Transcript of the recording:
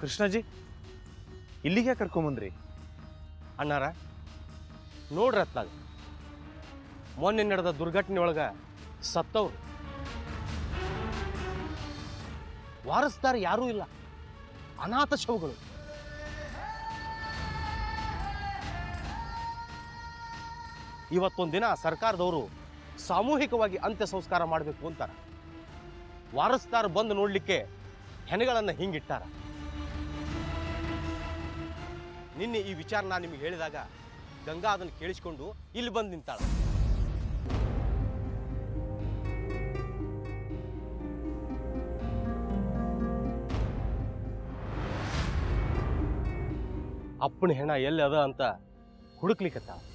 ಕೃಷ್ಣಜಿ ಇಲ್ಲಿಗೆ ಕರ್ಕೊಂಬಂದ್ರಿ ಅಣ್ಣಾರ ನೋಡ್ರಿ ಅತ್ಲಾಗ ಮೊನ್ನೆ ನಡೆದ ದುರ್ಘಟನೆ ಒಳಗ ಸತ್ತವ್ರು ವಾರಸ್ದಾರ ಯಾರೂ ಇಲ್ಲ ಅನಾಥ ಶವಗಳು ಇವತ್ತೊಂದಿನ ಸರ್ಕಾರದವರು ಸಾಮೂಹಿಕವಾಗಿ ಅಂತ್ಯ ಸಂಸ್ಕಾರ ಮಾಡಬೇಕು ಅಂತಾರ ವಾರಸ್ದಾರ ಬಂದು ನೋಡ್ಲಿಕ್ಕೆ ಹೆಣಗಳನ್ನು ಹಿಂಗಿಟ್ಟಾರ ನಿನ್ನೆ ಈ ವಿಚಾರ ನಾನು ನಿಮಗೆ ಹೇಳಿದಾಗ ಗಂಗಾ ಅದನ್ನು ಕೇಳಿಸ್ಕೊಂಡು ಇಲ್ಲಿ ಬಂದು ನಿಂತಾಳ ಅಪ್ಪನ ಹೆಣ ಎಲ್ಲಿ ಅದ ಅಂತ ಹುಡುಕ್ಲಿಕ್ಕತ್ತ